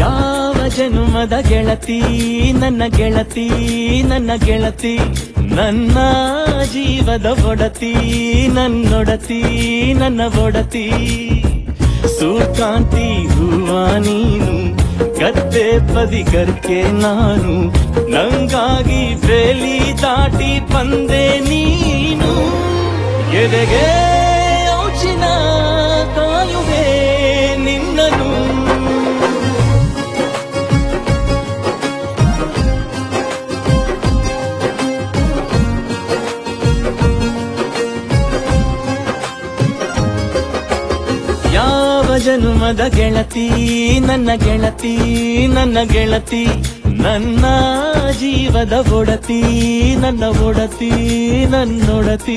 ಯಾವ ಜನುಮದ ಗೆಳತಿ ನನ್ನ ಗೆಳತಿ ನನ್ನ ಗೆಳತಿ ನನ್ನ ಜೀವದ ಒಡತಿ ನನ್ನೊಡತಿ ನನ್ನ ಒಡತಿ ಸೂರ್ಕಾಂತಿ ಹೂವ ನೀನು ಗದ್ದೆ ಬದಿಗರ್ಕೆ ನಾನು ನಂಗಾಗಿ ಬೇಲಿ ದಾಟಿ ಬಂದೆ ನೀನು ಎದೆಗೆ ಔಚಿನ ಕಾಯುವೆ ನಿನ್ನನು ಯಾವ ಜನುಮದ ಗೆಳತಿ ನನ್ನ ಗೆಳತಿ ನನ್ನ ಗೆಳತಿ ನನ್ನ ಜೀವದ ಒಡತಿ ನನ್ನ ಒಡತಿ ನನ್ನೊಡತಿ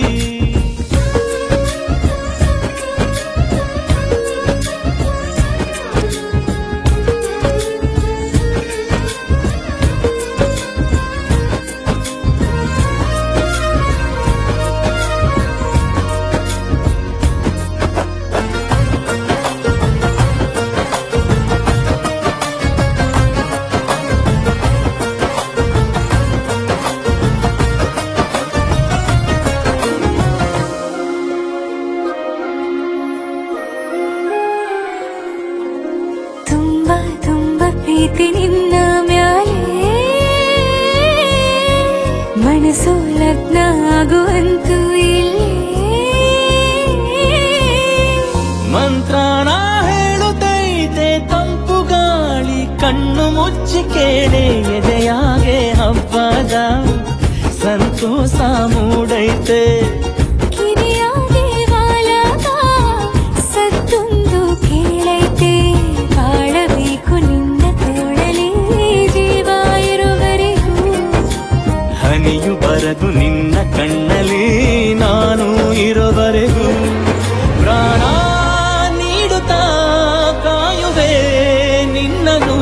ತುಂಬ ತುಂಬ ಪ್ರೀತಿ ನಿನ್ನ ಮ್ಯಾಲೆ ಮನಸ್ಸು ಲಗ್ನ ಆಗುವಂತೂ ಇಲ್ಲೇ ಮಂತ್ರನ ಹೇಳುತ್ತೈತೆ ತಂಪು ಗಾಳಿ ಕಣ್ಣು ಮುಚ್ಚಿ ಕೇಳೆ ಎದೆಯಾಗೆ ಹಬ್ಬದ ಸಂತೋಷ ಮೂಡೈತೆ ಕಿರಿಯಾಗೆ ವಾಲಾಗ ಸತ್ತೊಂದು ಕೇಳೈತೆ ಬಾಳಬೇಕು ನಿನ್ನ ತೋಳಲಿ ಜೀವ ಇರುವರೆಗೂ ಹನಿಯು ಬರದು ನಿನ್ನ ಕಣ್ಣಲ್ಲಿ ನಾನು ಇರೋವರೆಗೂ ಪ್ರಾಣ ನೀಡುತ್ತಾ ಕಾಯುವೆ ನಿನ್ನನು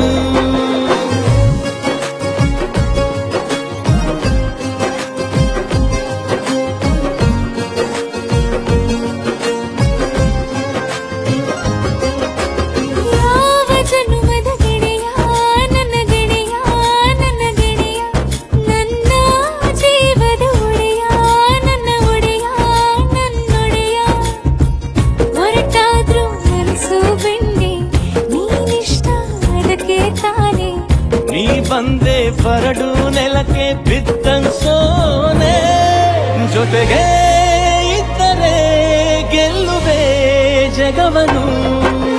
ಯಾವ ಜನುಮದ ಗೆಳೆಯ ನನ್ನ ಗೆಳೆಯ ನನ್ನ ಗೆಳೆಯ ನನ್ನ ಜೀವದ ಒಡೆಯ ನನ್ನ ಒಡೆಯ ನನ್ನೊಡೆಯ ಹೊರಟಾದ್ರೂ ಮನಸ್ಸು ಬೆಂಡೆ ನೀನಿಷ್ಟ ಅದಕ್ಕೆ ತಾನೇ ನೀ ಬಂದೆ ಬರಡು ನೆಲಕ್ಕೆ ಬಿದ್ದನ್ಸೋನೆ ಜೊತೆಗೆ ಇದ್ದರೆ ಗೆಲ್ಲುವೆ ಜಗವನು